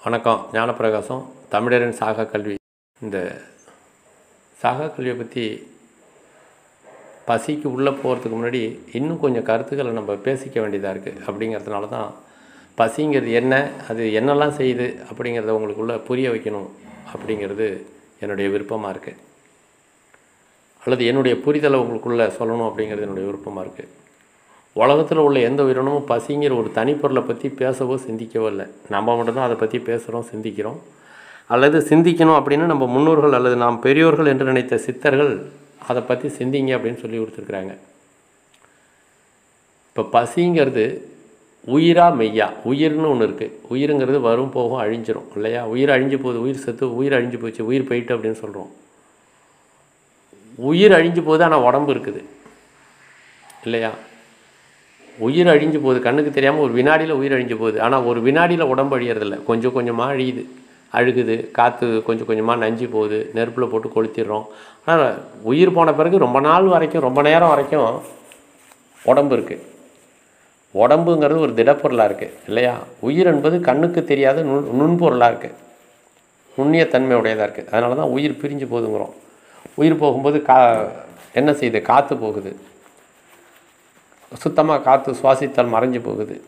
வணக்கம் ஞானப்பிரகாசம் தமிழரின் சாகா கல்வி இந்த சாகா கல்வியை பற்றி பசிக்கு உள்ளே போகிறதுக்கு முன்னாடி இன்னும் கொஞ்சம் கருத்துக்களை நம்ம பேசிக்க வேண்டியதாக இருக்குது அப்படிங்கிறதுனால தான் பசிங்கிறது என்ன அது என்னெல்லாம் செய்யுது அப்படிங்கிறத உங்களுக்குள்ளே புரிய வைக்கணும் அப்படிங்கிறது என்னுடைய விருப்பமாக இருக்குது அல்லது என்னுடைய புரிதலை உங்களுக்குள்ளே சொல்லணும் அப்படிங்கிறது என்னுடைய விருப்பமாக இருக்குது உலகத்தில் உள்ள எந்த உயிரினமும் பசிங்கிற ஒரு தனிப்பொருளை பற்றி பேசவோ சிந்திக்கவோ இல்லை நம்ம மட்டும்தான் அதை பற்றி பேசுகிறோம் சிந்திக்கிறோம் அல்லது சிந்திக்கணும் அப்படின்னு நம்ம முன்னோர்கள் அல்லது நாம் பெரியோர்கள் என்று நினைத்த சித்தர்கள் அதை பற்றி சிந்திங்க அப்படின்னு சொல்லி கொடுத்துருக்குறாங்க இப்போ பசிங்கிறது உயிரா மெய்யா உயிர்னு ஒன்று இருக்குது உயிருங்கிறது வரும் போகும் அழிஞ்சிரும் இல்லையா உயிர் அழிஞ்சு போகுது உயிர் செத்து உயிர் அழிஞ்சு போச்சு உயிர் போயிட்டு அப்படின்னு சொல்கிறோம் உயிர் அழிஞ்சு போகுது ஆனால் உடம்பு இருக்குது இல்லையா உயிர் அழிஞ்சு போகுது கண்ணுக்கு தெரியாமல் ஒரு வினாடியில் உயிர் அழிஞ்சு போகுது ஆனால் ஒரு வினாடியில் உடம்பு அழியறதில்ல கொஞ்சம் கொஞ்சமாக அழியுது அழுகுது காற்று கொஞ்சம் கொஞ்சமாக நஞ்சு போகுது நெருப்பில் போட்டு கொளுத்திடுறோம் ஆனால் உயிர் போன பிறகு ரொம்ப நாள் வரைக்கும் ரொம்ப நேரம் வரைக்கும் உடம்பு இருக்குது உடம்புங்கிறது ஒரு திடப்பொருளாக இருக்குது இல்லையா உயிர் என்பது கண்ணுக்கு தெரியாத நுண் நுண்பொருளாக இருக்குது நுண்ணிய தன்மை உடையதாக இருக்குது அதனால தான் உயிர் பிரிஞ்சு போகுதுங்கிறோம் உயிர் போகும்போது கா என்ன செய்யுது காற்று போகுது சுத்தமாக காற்று சுவாசித்தால் மறைஞ்சு போகுது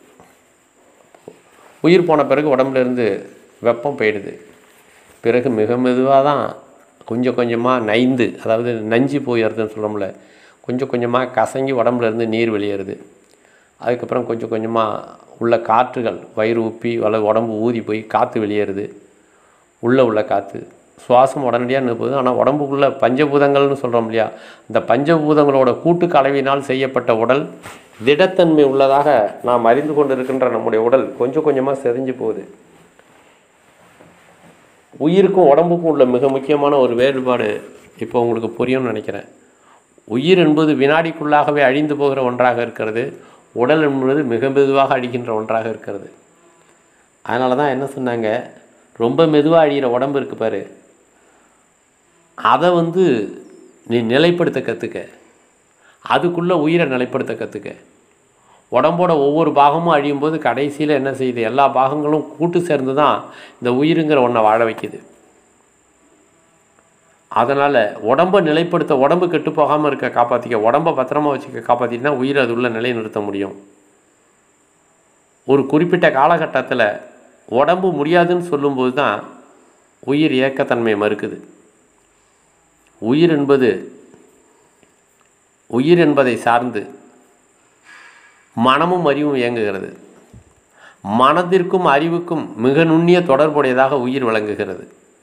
உயிர் போன பிறகு உடம்புல இருந்து வெப்பம் போயிடுது பிறகு மிக மெதுவாக தான் கொஞ்சம் கொஞ்சமாக நைந்து அதாவது நஞ்சு போயிடுறதுன்னு சொல்கிறோம்ல கொஞ்சம் கொஞ்சமாக கசங்கி உடம்புல இருந்து நீர் வெளியேறுது அதுக்கப்புறம் கொஞ்சம் கொஞ்சமாக உள்ள காற்றுகள் வயிறு உப்பி அல்லது உடம்பு ஊதி போய் காற்று வெளியேறுது உள்ளே உள்ள காற்று சுவாசம் உடனடியாக நிற்பது ஆனால் உடம்புக்குள்ள பஞ்சபூதங்கள்னு சொல்கிறோம் இல்லையா இந்த பஞ்சபூதங்களோட கூட்டு கலவையினால் செய்யப்பட்ட உடல் திடத்தன்மை உள்ளதாக நாம் அறிந்து கொண்டு இருக்கின்ற நம்முடைய உடல் கொஞ்சம் கொஞ்சமாக செறிஞ்சு போகுது உயிருக்கும் உடம்புக்கும் உள்ள மிக முக்கியமான ஒரு வேறுபாடு இப்போ உங்களுக்கு புரியும்னு நினைக்கிறேன் உயிர் என்பது வினாடிக்குள்ளாகவே அழிந்து போகிற ஒன்றாக இருக்கிறது உடல் என்பது மிக மெதுவாக அழிகின்ற ஒன்றாக இருக்கிறது அதனால தான் என்ன சொன்னாங்க ரொம்ப மெதுவாக அழிகிற உடம்பு இருக்கு பாரு அதை வந்து நீ நிலைப்படுத்த கற்றுக்க அதுக்குள்ளே உயிரை நிலைப்படுத்த கற்றுக்க உடம்போட ஒவ்வொரு பாகமும் அழியும் போது கடைசியில் என்ன செய்யுது எல்லா பாகங்களும் கூட்டு சேர்ந்து தான் இந்த உயிருங்கிற ஒன்றை வாழ வைக்குது அதனால் உடம்பை நிலைப்படுத்த உடம்பு கெட்டு போகாமல் இருக்க காப்பாற்றிக்க உடம்பை பத்திரமா வச்சுக்க காப்பாற்றினா உயிரை அது உள்ள நிலைநிறுத்த முடியும் ஒரு குறிப்பிட்ட காலகட்டத்தில் உடம்பு முடியாதுன்னு சொல்லும்போது தான் உயிர் இயக்கத்தன்மை மறுக்குது உயிர் என்பது உயிர் என்பதை சார்ந்து மனமும் அறிவும் இயங்குகிறது மனதிற்கும் அறிவுக்கும் மிக நுண்ணிய தொடர்புடையதாக உயிர் விளங்குகிறது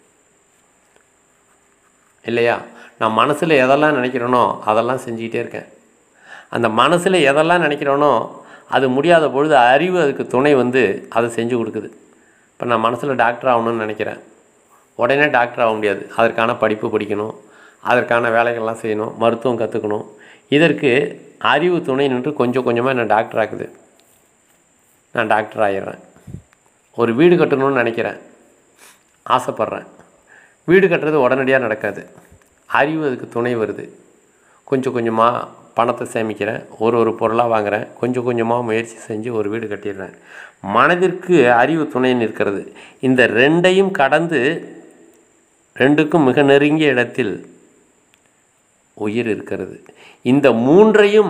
இல்லையா நான் மனசில் எதெல்லாம் நினைக்கிறேனோ அதெல்லாம் செஞ்சுக்கிட்டே இருக்கேன் அந்த மனசில் எதெல்லாம் நினைக்கிறேனோ அது முடியாத பொழுது அறிவு அதுக்கு துணை வந்து அதை செஞ்சு கொடுக்குது இப்போ நான் மனசில் டாக்டர் ஆகணும்னு நினைக்கிறேன் உடனே டாக்டர் ஆக முடியாது அதற்கான படிப்பு படிக்கணும் அதற்கான வேலைகள்லாம் செய்யணும் மருத்துவம் கற்றுக்கணும் இதற்கு அறிவு துணை நின்று கொஞ்சம் கொஞ்சமாக என்ன டாக்டர் ஆக்குது நான் டாக்டர் ஆகிடுறேன் ஒரு வீடு கட்டணும்னு நினைக்கிறேன் ஆசைப்பட்றேன் வீடு கட்டுறது உடனடியாக நடக்காது அறிவு அதுக்கு துணை வருது கொஞ்சம் கொஞ்சமாக பணத்தை சேமிக்கிறேன் ஒரு ஒரு பொருளாக வாங்குகிறேன் கொஞ்சம் கொஞ்சமாக முயற்சி செஞ்சு ஒரு வீடு கட்டிடுறேன் மனதிற்கு அறிவு துணை நிற்கிறது இந்த ரெண்டையும் கடந்து ரெண்டுக்கும் மிக நெருங்கிய இடத்தில் உயிர் இருக்கிறது இந்த மூன்றையும்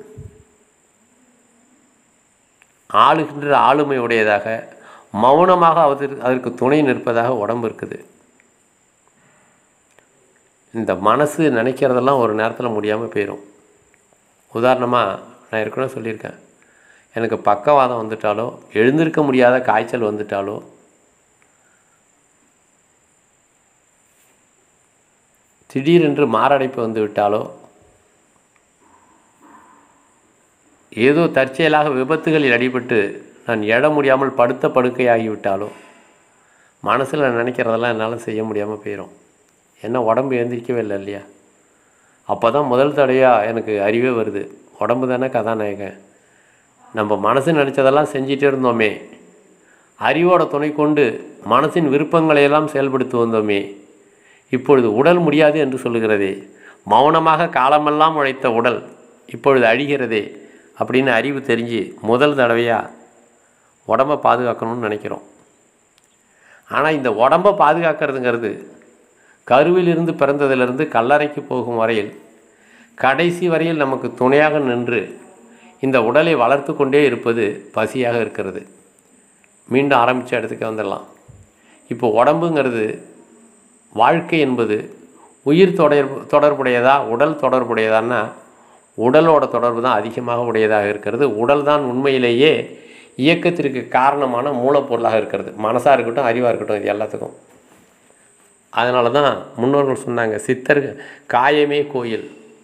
ஆளுகின்ற ஆளுமை உடையதாக மௌனமாக அதற்கு அதற்கு துணை நிற்பதாக உடம்பு இருக்குது இந்த மனசு நினைக்கிறதெல்லாம் ஒரு நேரத்தில் முடியாமல் போயிடும் உதாரணமாக நான் ஏற்கனவே சொல்லியிருக்கேன் எனக்கு பக்கவாதம் வந்துட்டாலோ எழுந்திருக்க முடியாத காய்ச்சல் வந்துட்டாலோ திடீரென்று மாரடைப்பு வந்து விட்டாலோ ஏதோ தற்செயலாக விபத்துகளில் அடிபட்டு நான் எழ முடியாமல் படுத்த படுக்கையாகிவிட்டாலோ மனசில் நினைக்கிறதெல்லாம் என்னால் செய்ய முடியாமல் போயிடும் என்ன உடம்பு எழுந்திரிக்கவே இல்லை இல்லையா அப்போ தான் முதல் தடையாக எனக்கு அறிவே வருது உடம்பு தானே கதாநாயகன் நம்ம மனசு நினச்சதெல்லாம் செஞ்சிட்டே இருந்தோமே அறிவோட துணை கொண்டு மனசின் விருப்பங்களையெல்லாம் செயல்படுத்தி வந்தோமே இப்பொழுது உடல் முடியாது என்று சொல்லுகிறதே மௌனமாக காலமெல்லாம் உழைத்த உடல் இப்பொழுது அழிகிறதே அப்படின்னு அறிவு தெரிஞ்சு முதல் தடவையாக உடம்பை பாதுகாக்கணும்னு நினைக்கிறோம் ஆனால் இந்த உடம்பை பாதுகாக்கிறதுங்கிறது கருவிலிருந்து பிறந்ததிலிருந்து கல்லறைக்கு போகும் வரையில் கடைசி வரையில் நமக்கு துணையாக நின்று இந்த உடலை வளர்த்து கொண்டே இருப்பது பசியாக இருக்கிறது மீண்டும் ஆரம்பித்த இடத்துக்கு வந்துடலாம் இப்போ உடம்புங்கிறது வாழ்க்கை என்பது உயிர் தொடர்பு தொடர்புடையதா உடல் தொடர்புடையதான்னா உடலோட தொடர்பு தான் அதிகமாக உடையதாக இருக்கிறது உடல் தான் உண்மையிலேயே இயக்கத்திற்கு காரணமான மூலப்பொருளாக இருக்கிறது மனசாக இருக்கட்டும் அறிவாக இருக்கட்டும் இது எல்லாத்துக்கும் அதனால தான் முன்னோர்கள் சொன்னாங்க சித்தர் காயமே கோயில்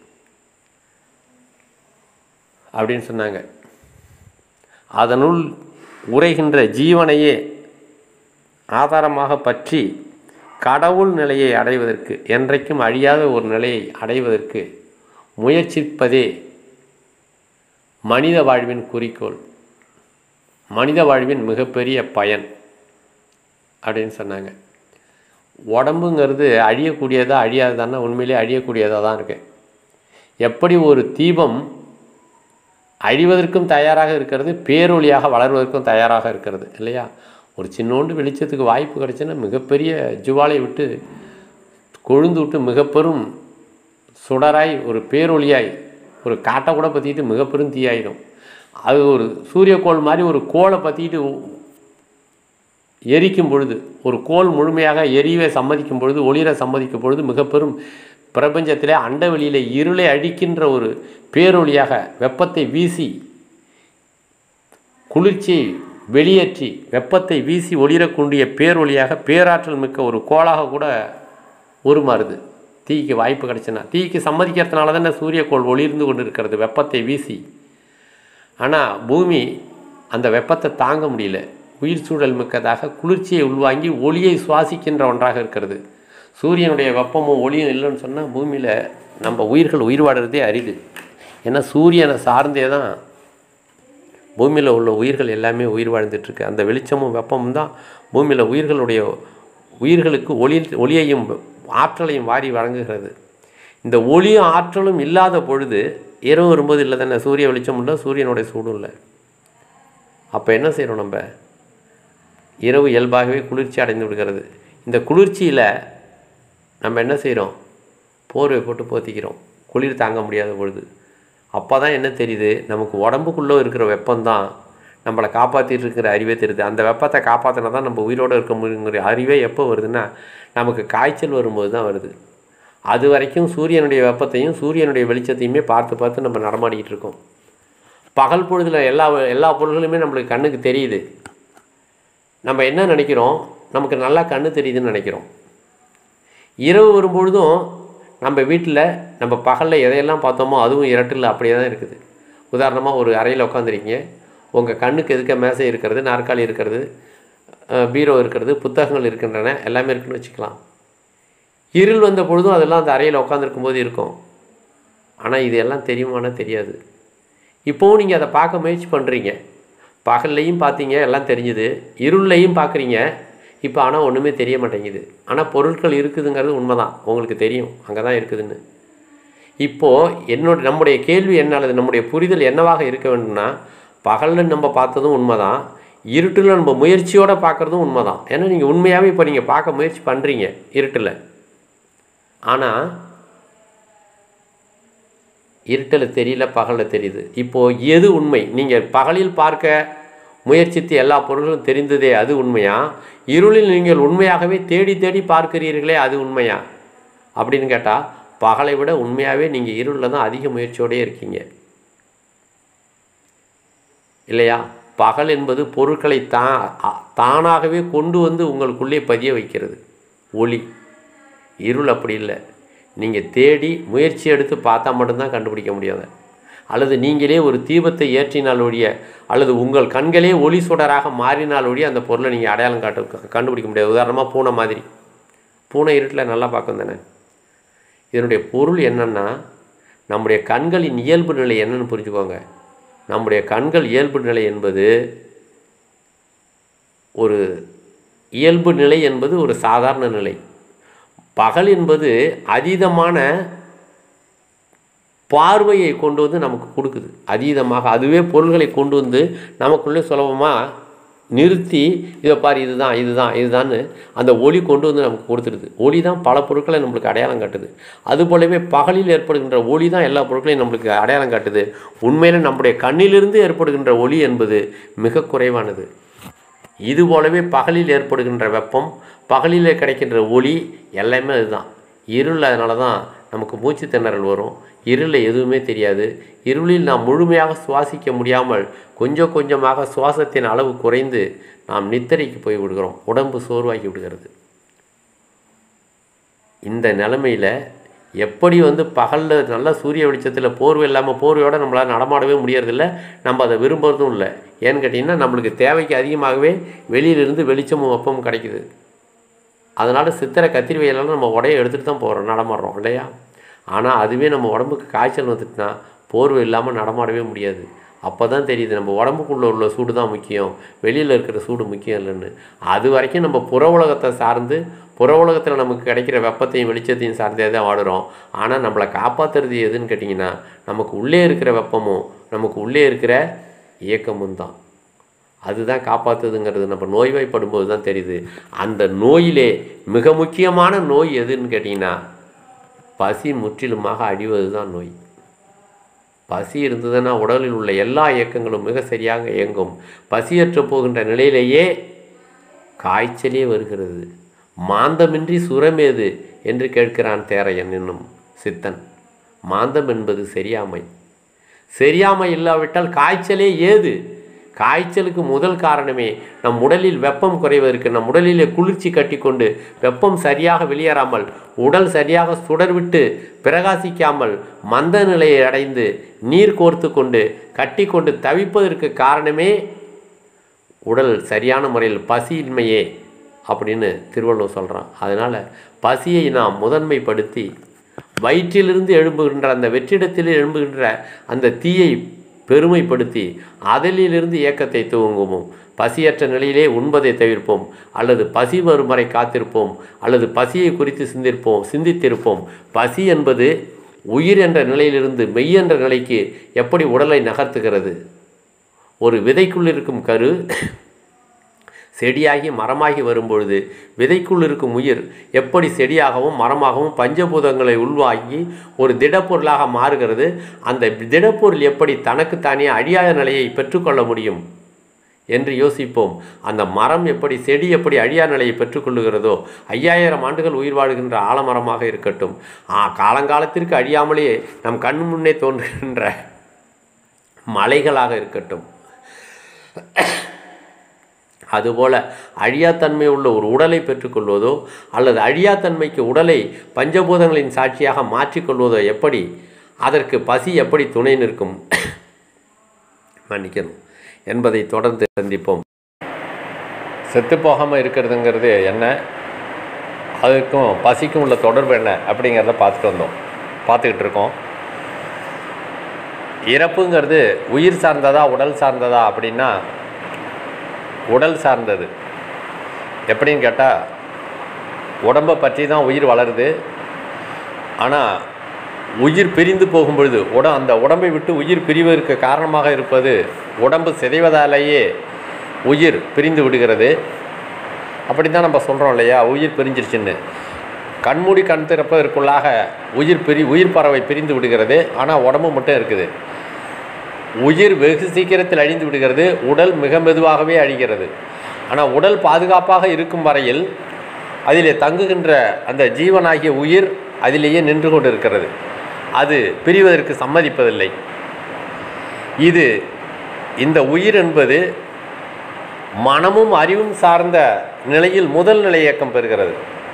அப்படின்னு சொன்னாங்க அதனுள் உரைகின்ற ஜீவனையே ஆதாரமாக பற்றி கடவுள் நிலையை அடைவதற்கு என்றைக்கும் அழியாத ஒரு நிலையை அடைவதற்கு முயற்சிப்பதே மனித வாழ்வின் குறிக்கோள் மனித வாழ்வின் மிகப்பெரிய பயன் அப்படின்னு சொன்னாங்க உடம்புங்கிறது அழியக்கூடியதா அழியாததான்னா உண்மையிலே அழியக்கூடியதாக தான் இருக்கு எப்படி ஒரு தீபம் அழிவதற்கும் தயாராக இருக்கிறது பேரொளியாக வளர்வதற்கும் தயாராக இருக்கிறது இல்லையா ஒரு சின்னோண்டு வெளிச்சத்துக்கு வாய்ப்பு கிடைச்சுன்னா மிகப்பெரிய ஜுவாலை விட்டு கொழுந்து விட்டு மிகப்பெரும் சுடராய் ஒரு பேரொளியாய் ஒரு காட்டை கூட பற்றிட்டு மிகப்பெரும் தீயாயிடும் அது ஒரு சூரியக்கோள் மாதிரி ஒரு கோலை பற்றிட்டு எரிக்கும் பொழுது ஒரு கோல் முழுமையாக எரியவே சம்மதிக்கும் பொழுது ஒளிர சம்மதிக்கும் பொழுது மிகப்பெரும் பிரபஞ்சத்திலே அண்டவெளியிலே இருளை அழிக்கின்ற ஒரு பேரொளியாக வெப்பத்தை வீசி குளிர்ச்சியை வெளியேற்றி வெப்பத்தை வீசி ஒளிரக்கூடிய பேரொளியாக பேராற்றல் மிக்க ஒரு கோளாக கூட உருமாறுது தீக்கு வாய்ப்பு கிடைச்சுன்னா தீக்கு சம்மதிக்கிறதுனால தானே சூரியக்கோள் ஒளிர்ந்து கொண்டு இருக்கிறது வெப்பத்தை வீசி ஆனால் பூமி அந்த வெப்பத்தை தாங்க முடியல உயிர் சூழல் மிக்கதாக குளிர்ச்சியை உள்வாங்கி ஒளியை சுவாசிக்கின்ற ஒன்றாக இருக்கிறது சூரியனுடைய வெப்பமும் ஒளியும் இல்லைன்னு சொன்னால் பூமியில் நம்ம உயிர்கள் உயிர் வாடுறதே அரிது ஏன்னா சூரியனை சார்ந்தே தான் பூமியில் உள்ள உயிர்கள் எல்லாமே உயிர் வாழ்ந்துட்டுருக்கு அந்த வெளிச்சமும் வெப்பமும் தான் பூமியில் உயிர்களுடைய உயிர்களுக்கு ஒளி ஒளியையும் ஆற்றலையும் வாரி வழங்குகிறது இந்த ஒளியும் ஆற்றலும் இல்லாத பொழுது இரவு வரும்போது இல்லை தானே சூரிய வெளிச்சம் இல்லை சூரியனுடைய சூடும் இல்லை அப்போ என்ன செய்கிறோம் நம்ம இரவு இயல்பாகவே குளிர்ச்சி அடைந்து விடுகிறது இந்த குளிர்ச்சியில் நம்ம என்ன செய்கிறோம் போர்வை போட்டு போத்திக்கிறோம் குளிர் தாங்க முடியாத பொழுது அப்போ தான் என்ன தெரியுது நமக்கு உடம்புக்குள்ளே இருக்கிற வெப்பம்தான் நம்மளை காப்பாற்றிட்டு இருக்கிற அறிவே தெரியுது அந்த வெப்பத்தை காப்பாற்றினா தான் நம்ம உயிரோடு இருக்க முடியுங்கிற அறிவே எப்போ வருதுன்னா நமக்கு காய்ச்சல் வரும்போது தான் வருது அது வரைக்கும் சூரியனுடைய வெப்பத்தையும் சூரியனுடைய வெளிச்சத்தையுமே பார்த்து பார்த்து நம்ம நடமாடிக்கிட்டு இருக்கோம் பகல் பொழுதில் எல்லா எல்லா பொருள்களுமே நம்மளுக்கு கண்ணுக்கு தெரியுது நம்ம என்ன நினைக்கிறோம் நமக்கு நல்லா கண்ணு தெரியுதுன்னு நினைக்கிறோம் இரவு வரும்பொழுதும் நம்ம வீட்டில் நம்ம பகலில் எதையெல்லாம் பார்த்தோமோ அதுவும் இரட்டில் அப்படியே தான் இருக்குது உதாரணமாக ஒரு அறையில் உட்காந்துருக்கீங்க உங்கள் கண்ணுக்கு எதுக்க மேசை இருக்கிறது நாற்காலி இருக்கிறது அஹ், பீரோ இருக்கிறது புத்தகங்கள் இருக்கின்றன எல்லாமே இருக்குன்னு வச்சுக்கலாம் இருள் வந்த பொழுதும் அதெல்லாம் அந்த அறையில் உட்காந்துருக்கும் போது இருக்கும் ஆனால் இது எல்லாம் தெரியுமானா தெரியாது இப்போவும் நீங்கள் அதை பார்க்க முயற்சி பண்ணுறீங்க பகல்லையும் பார்த்தீங்க எல்லாம் தெரிஞ்சுது இருள்லையும் பார்க்குறீங்க இப்போ ஆனால் ஒன்றுமே தெரிய மாட்டேங்குது ஆனால் பொருட்கள் இருக்குதுங்கிறது உண்மைதான் உங்களுக்கு தெரியும் அங்கே தான் இருக்குதுன்னு இப்போது என்னோட நம்முடைய கேள்வி என்ன அல்லது நம்முடைய புரிதல் என்னவாக இருக்க வேண்டும்னா பகலில் நம்ம பார்த்ததும் உண்மைதான் இருட்டில் நம்ம முயற்சியோடு பார்க்குறதும் உண்மைதான் ஏன்னா நீங்கள் உண்மையாகவே இப்போ நீங்கள் பார்க்க முயற்சி பண்ணுறீங்க இருட்டில் ஆனால் இருட்டில் தெரியல பகலில் தெரியுது இப்போது எது உண்மை நீங்கள் பகலில் பார்க்க முயற்சித்து எல்லா பொருள்களும் தெரிந்ததே அது உண்மையா இருளில் நீங்கள் உண்மையாகவே தேடி தேடி பார்க்கிறீர்களே அது உண்மையா அப்படின்னு கேட்டால் பகலை விட உண்மையாகவே நீங்கள் இருளில் தான் அதிக முயற்சியோடே இருக்கீங்க இல்லையா பகல் என்பது பொருட்களை தா அ- தானாகவே கொண்டு வந்து உங்களுக்குள்ளே பதிய வைக்கிறது ஒளி இருள் அப்படி இல்லை நீங்கள் தேடி முயற்சி எடுத்து பார்த்தா மட்டும்தான் கண்டுபிடிக்க முடியாது அல்லது நீங்களே ஒரு தீபத்தை ஏற்றினால் ஒழிய அல்லது உங்கள் கண்களே ஒளி சுடராக மாறினால் ஒழிய அந்த பொருளை நீங்கள் அடையாளம் காட்டு கண்டுபிடிக்க முடியாது உதாரணமாக பூனை மாதிரி பூனை இருட்டில் நல்லா பார்க்கும் தானே இதனுடைய பொருள் என்னன்னா நம்முடைய கண்களின் இயல்பு நிலை என்னன்னு புரிஞ்சுக்கோங்க நம்முடைய கண்கள் இயல்பு நிலை என்பது ஒரு இயல்பு நிலை என்பது ஒரு சாதாரண நிலை பகல் என்பது அதீதமான பார்வையை கொண்டு வந்து நமக்கு கொடுக்குது அதீதமாக அதுவே பொருள்களை கொண்டு வந்து நமக்குள்ளே சுலபமாக நிறுத்தி இதை பாரு இதுதான் இதுதான் இதுதான்னு அந்த ஒளி கொண்டு வந்து நமக்கு கொடுத்துடுது ஒளி தான் பல பொருட்களை நம்மளுக்கு அடையாளம் காட்டுது அது போலவே பகலில் ஏற்படுகின்ற ஒளி தான் எல்லா பொருட்களையும் நம்மளுக்கு அடையாளம் காட்டுது உண்மையில நம்முடைய கண்ணிலிருந்து ஏற்படுகின்ற ஒளி என்பது மிக குறைவானது இது போலவே பகலில் ஏற்படுகின்ற வெப்பம் பகலிலே கிடைக்கின்ற ஒளி எல்லாமே அதுதான் இருள் அதனால தான் நமக்கு மூச்சு திணறல் வரும் இருளில் எதுவுமே தெரியாது இருளில் நாம் முழுமையாக சுவாசிக்க முடியாமல் கொஞ்சம் கொஞ்சமாக சுவாசத்தின் அளவு குறைந்து நாம் நித்திரைக்கு போய் விடுகிறோம் உடம்பு சோர்வாகி விடுகிறது இந்த நிலமையில் எப்படி வந்து பகலில் நல்ல சூரிய வெளிச்சத்தில் போர்வை இல்லாமல் போர்வையோடு நம்மளால் நடமாடவே முடியறதில்ல நம்ம அதை விரும்புறதும் இல்லை ஏன்னு கேட்டிங்கன்னா நம்மளுக்கு தேவைக்கு அதிகமாகவே வெளியிலிருந்து வெளிச்சமும் வெப்பமும் கிடைக்குது அதனால் சித்திரை கத்திரி வெயிலெல்லாம் நம்ம உடைய எடுத்துகிட்டு தான் போகிறோம் நடமாடுறோம் இல்லையா ஆனால் அதுவே நம்ம உடம்புக்கு காய்ச்சல் வந்துட்டுனா போர்வை இல்லாமல் நடமாடவே முடியாது அப்போ தான் தெரியுது நம்ம உடம்புக்குள்ளே உள்ள சூடு தான் முக்கியம் வெளியில் இருக்கிற சூடு முக்கியம் இல்லைன்னு அது வரைக்கும் நம்ம புற உலகத்தை சார்ந்து புற உலகத்தில் நமக்கு கிடைக்கிற வெப்பத்தையும் வெளிச்சத்தையும் சார்ந்தே தான் வாடுறோம் ஆனால் நம்மளை காப்பாற்றுறது எதுன்னு கேட்டிங்கன்னா நமக்கு உள்ளே இருக்கிற வெப்பமும் நமக்கு உள்ளே இருக்கிற இயக்கமும் தான் அதுதான் காப்பாற்றுதுங்கிறது நம்ம நோய்வாய்ப்படும்போது தான் தெரியுது அந்த நோயிலே மிக முக்கியமான நோய் எதுன்னு கேட்டிங்கன்னா பசி முற்றிலுமாக அழிவது தான் நோய் பசி இருந்ததுன்னா உடலில் உள்ள எல்லா இயக்கங்களும் மிக சரியாக இயங்கும் பசியற்று போகின்ற நிலையிலேயே காய்ச்சலே வருகிறது மாந்தமின்றி சுரமேது என்று கேட்கிறான் தேரையன் என்னும் சித்தன் மாந்தம் என்பது சரியாமை சரியாமை இல்லாவிட்டால் காய்ச்சலே ஏது காய்ச்சலுக்கு முதல் காரணமே நம் உடலில் வெப்பம் குறைவதற்கு நம் உடலிலே குளிர்ச்சி கட்டிக்கொண்டு வெப்பம் சரியாக வெளியேறாமல் உடல் சரியாக சுடர்விட்டு பிரகாசிக்காமல் மந்த நிலையை அடைந்து நீர் கோர்த்து கொண்டு கட்டிக்கொண்டு தவிப்பதற்கு காரணமே உடல் சரியான முறையில் பசியின்மையே அப்படின்னு திருவள்ளுவர் சொல்கிறான் அதனால் பசியை நாம் முதன்மைப்படுத்தி வயிற்றிலிருந்து எழும்புகின்ற அந்த வெற்றிடத்தில் எழும்புகின்ற அந்த தீயை பெருமைப்படுத்தி அதிலிருந்து இயக்கத்தை துவங்குவோம் பசியற்ற நிலையிலே உண்பதை தவிர்ப்போம் அல்லது பசி வரும் வரை காத்திருப்போம் அல்லது பசியை குறித்து சிந்திருப்போம் சிந்தித்திருப்போம் பசி என்பது உயிர் என்ற நிலையிலிருந்து மெய் என்ற நிலைக்கு எப்படி உடலை நகர்த்துகிறது ஒரு விதைக்குள் இருக்கும் கரு செடியாகி மரமாகி வரும்பொழுது விதைக்குள் இருக்கும் உயிர் எப்படி செடியாகவும் மரமாகவும் பஞ்சபூதங்களை உள்வாங்கி ஒரு திடப்பொருளாக மாறுகிறது அந்த திடப்பொருள் எப்படி தனக்குத்தானே அழியாத நிலையை பெற்றுக்கொள்ள முடியும் என்று யோசிப்போம் அந்த மரம் எப்படி செடி எப்படி அழியா நிலையை பெற்றுக்கொள்ளுகிறதோ ஐயாயிரம் ஆண்டுகள் உயிர் வாழுகின்ற ஆலமரமாக இருக்கட்டும் ஆ காலங்காலத்திற்கு அழியாமலேயே நம் கண் முன்னே தோன்றுகின்ற மலைகளாக இருக்கட்டும் அதுபோல அழியாத்தன்மை உள்ள ஒரு உடலை பெற்றுக்கொள்வதோ அல்லது அழியாத்தன்மைக்கு உடலை பஞ்சபூதங்களின் சாட்சியாக மாற்றிக்கொள்வதோ எப்படி அதற்கு பசி எப்படி துணை நிற்கும் மன்னிக்கணும் என்பதை தொடர்ந்து சந்திப்போம் செத்து போகாமல் இருக்கிறதுங்கிறது என்ன அதுக்கும் பசிக்கும் உள்ள தொடர்பு என்ன அப்படிங்கிறத பார்த்துட்டு வந்தோம் பார்த்துக்கிட்டு இருக்கோம் இறப்புங்கிறது உயிர் சார்ந்ததா உடல் சார்ந்ததா அப்படின்னா உடல் சார்ந்தது எப்படின்னு கேட்டால் உடம்பை பற்றி தான் உயிர் வளருது ஆனால் உயிர் பிரிந்து போகும்பொழுது உட அந்த உடம்பை விட்டு உயிர் பிரிவதற்கு காரணமாக இருப்பது உடம்பு சிதைவதாலேயே உயிர் பிரிந்து விடுகிறது அப்படி தான் நம்ம சொல்கிறோம் இல்லையா உயிர் பிரிஞ்சிருச்சுன்னு கண்மூடி கண் திறப்பதற்குள்ளாக உயிர் பிரி உயிர் பறவை பிரிந்து விடுகிறது ஆனால் உடம்பு மட்டும் இருக்குது உயிர் வெகு சீக்கிரத்தில் அழிந்து விடுகிறது உடல் மிக மெதுவாகவே அழிகிறது ஆனால் உடல் பாதுகாப்பாக இருக்கும் வரையில் அதிலே தங்குகின்ற அந்த ஜீவனாகிய உயிர் அதிலேயே நின்று கொண்டு இருக்கிறது அது பிரிவதற்கு சம்மதிப்பதில்லை இது இந்த உயிர் என்பது மனமும் அறிவும் சார்ந்த நிலையில் முதல் நிலை இயக்கம் பெறுகிறது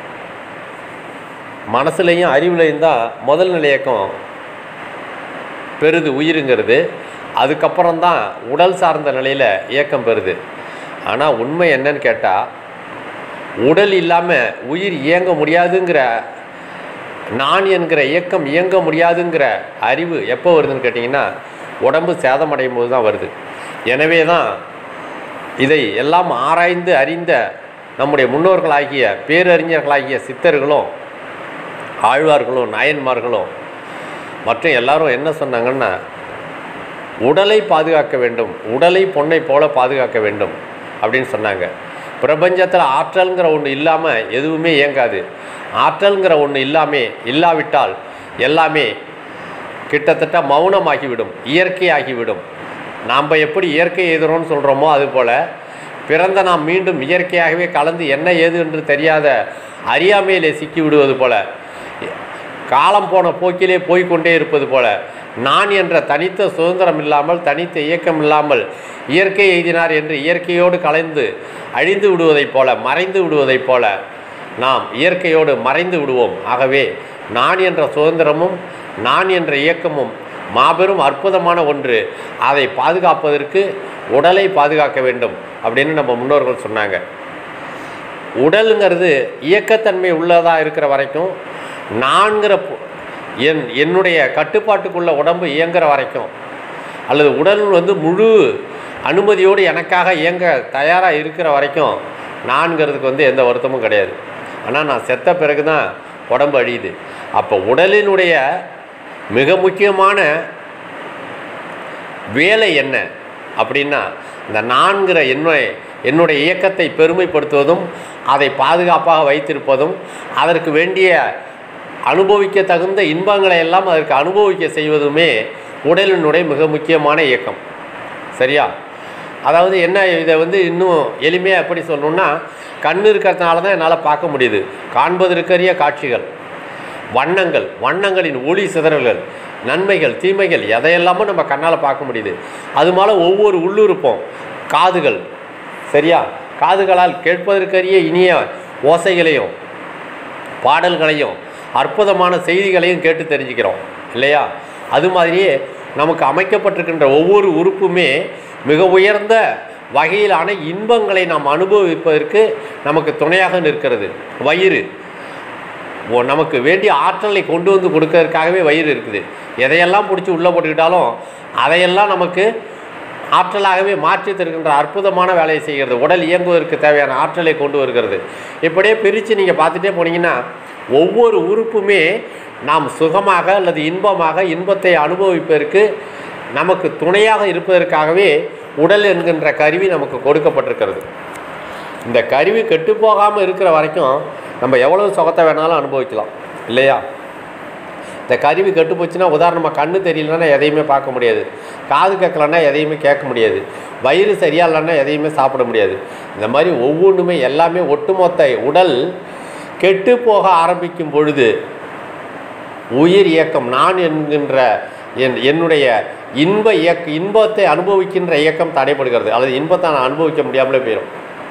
மனசுலையும் அறிவுலையும் தான் முதல் நிலை இயக்கம் பெறுது உயிருங்கிறது அதுக்கப்புறம் தான் உடல் சார்ந்த நிலையில் இயக்கம் பெறுது ஆனால் உண்மை என்னன்னு கேட்டால் உடல் இல்லாமல் உயிர் இயங்க முடியாதுங்கிற நான் என்கிற இயக்கம் இயங்க முடியாதுங்கிற அறிவு எப்போ வருதுன்னு கேட்டிங்கன்னா உடம்பு சேதமடையும் போது தான் வருது எனவே தான் இதை எல்லாம் ஆராய்ந்து அறிந்த நம்முடைய முன்னோர்களாகிய பேரறிஞர்களாகிய சித்தர்களும் ஆழ்வார்களும் நாயன்மார்களும் மற்றும் எல்லாரும் என்ன சொன்னாங்கன்னா உடலை பாதுகாக்க வேண்டும் உடலை பொன்னை போல பாதுகாக்க வேண்டும் அப்படின்னு சொன்னாங்க பிரபஞ்சத்தில் ஆற்றல்ங்கிற ஒன்று இல்லாமல் எதுவுமே இயங்காது ஆற்றல்ங்கிற ஒன்று இல்லாமல் இல்லாவிட்டால் எல்லாமே கிட்டத்தட்ட மௌனமாகிவிடும் இயற்கையாகிவிடும் நாம் எப்படி இயற்கை எதிரோன்னு சொல்கிறோமோ அதுபோல் பிறந்த நாம் மீண்டும் இயற்கையாகவே கலந்து என்ன ஏது என்று தெரியாத அறியாமையிலே சிக்கி விடுவது போல காலம் போன போக்கிலே போய்க்கொண்டே இருப்பது போல நான் என்ற தனித்த சுதந்திரம் இல்லாமல் தனித்த இயக்கம் இல்லாமல் இயற்கை எய்தினார் என்று இயற்கையோடு கலைந்து அழிந்து விடுவதைப் போல மறைந்து விடுவதைப் போல நாம் இயற்கையோடு மறைந்து விடுவோம் ஆகவே நான் என்ற சுதந்திரமும் நான் என்ற இயக்கமும் மாபெரும் அற்புதமான ஒன்று அதை பாதுகாப்பதற்கு உடலை பாதுகாக்க வேண்டும் அப்படின்னு நம்ம முன்னோர்கள் சொன்னாங்க உடலுங்கிறது இயக்கத்தன்மை உள்ளதாக இருக்கிற வரைக்கும் நான்கிற பொ- என் என்னுடைய கட்டுப்பாட்டுக்குள்ள உடம்பு இயங்குற வரைக்கும் அல்லது உடல் வந்து முழு அனுமதியோடு எனக்காக இயங்க தயாராக இருக்கிற வரைக்கும் நான்கிறதுக்கு வந்து எந்த வருத்தமும் கிடையாது ஆனால் நான் செத்த பிறகு தான் உடம்பு அழியுது அப்போ உடலினுடைய மிக முக்கியமான வேலை என்ன அப்படின்னா இந்த நான்கிற என்னுடைய என்னுடைய இயக்கத்தை பெருமைப்படுத்துவதும் அதை பாதுகாப்பாக வைத்திருப்பதும் அதற்கு வேண்டிய அனுபவிக்க தகுந்த இன்பங்களை எல்லாம் அதற்கு அனுபவிக்க செய்வதுமே உடலினுடைய மிக முக்கியமான இயக்கம் சரியா அதாவது என்ன இதை வந்து இன்னும் எளிமையாக எப்படி சொல்லணும்னா கண் இருக்கிறதுனால தான் என்னால் பார்க்க முடியுது காண்பதற்கரிய காட்சிகள் வண்ணங்கள் வண்ணங்களின் ஒளி சிதறல்கள் நன்மைகள் தீமைகள் எதையெல்லாமும் நம்ம கண்ணால் பார்க்க முடியுது அது மேலே ஒவ்வொரு உள்ளுறுப்போம் காதுகள் சரியா காதுகளால் கேட்பதற்கரிய இனிய ஓசைகளையும் பாடல்களையும் அற்புதமான செய்திகளையும் கேட்டு தெரிஞ்சுக்கிறோம் இல்லையா அது மாதிரியே நமக்கு அமைக்கப்பட்டிருக்கின்ற ஒவ்வொரு உறுப்புமே மிக உயர்ந்த வகையிலான இன்பங்களை நாம் அனுபவிப்பதற்கு நமக்கு துணையாக நிற்கிறது வயிறு ஓ நமக்கு வேண்டிய ஆற்றலை கொண்டு வந்து கொடுக்கறதுக்காகவே வயிறு இருக்குது எதையெல்லாம் பிடிச்சி உள்ளே போட்டுக்கிட்டாலும் அதையெல்லாம் நமக்கு ஆற்றலாகவே மாற்றி தருகின்ற அற்புதமான வேலையை செய்கிறது உடல் இயங்குவதற்கு தேவையான ஆற்றலை கொண்டு வருகிறது இப்படியே பிரித்து நீங்கள் பார்த்துட்டே போனீங்கன்னா ஒவ்வொரு உறுப்புமே நாம் சுகமாக அல்லது இன்பமாக இன்பத்தை அனுபவிப்பதற்கு நமக்கு துணையாக இருப்பதற்காகவே உடல் என்கின்ற கருவி நமக்கு கொடுக்கப்பட்டிருக்கிறது இந்த கருவி கெட்டு போகாமல் இருக்கிற வரைக்கும் நம்ம எவ்வளவு சுகத்தை வேணாலும் அனுபவிக்கலாம் இல்லையா இந்த கருவி கெட்டு போச்சுன்னா உதாரணமாக கண்ணு தெரியலன்னா எதையுமே பார்க்க முடியாது காது கேட்கலன்னா எதையுமே கேட்க முடியாது வயிறு சரியா இல்லைன்னா எதையுமே சாப்பிட முடியாது இந்த மாதிரி ஒவ்வொன்றுமே எல்லாமே ஒட்டுமொத்த உடல் கெட்டு போக ஆரம்பிக்கும் பொழுது உயிர் இயக்கம் நான் என்கின்ற என் என்னுடைய இன்ப இயக்க இன்பத்தை அனுபவிக்கின்ற இயக்கம் தடைப்படுகிறது அல்லது இன்பத்தை நான் அனுபவிக்க முடியாமலே போயிடும்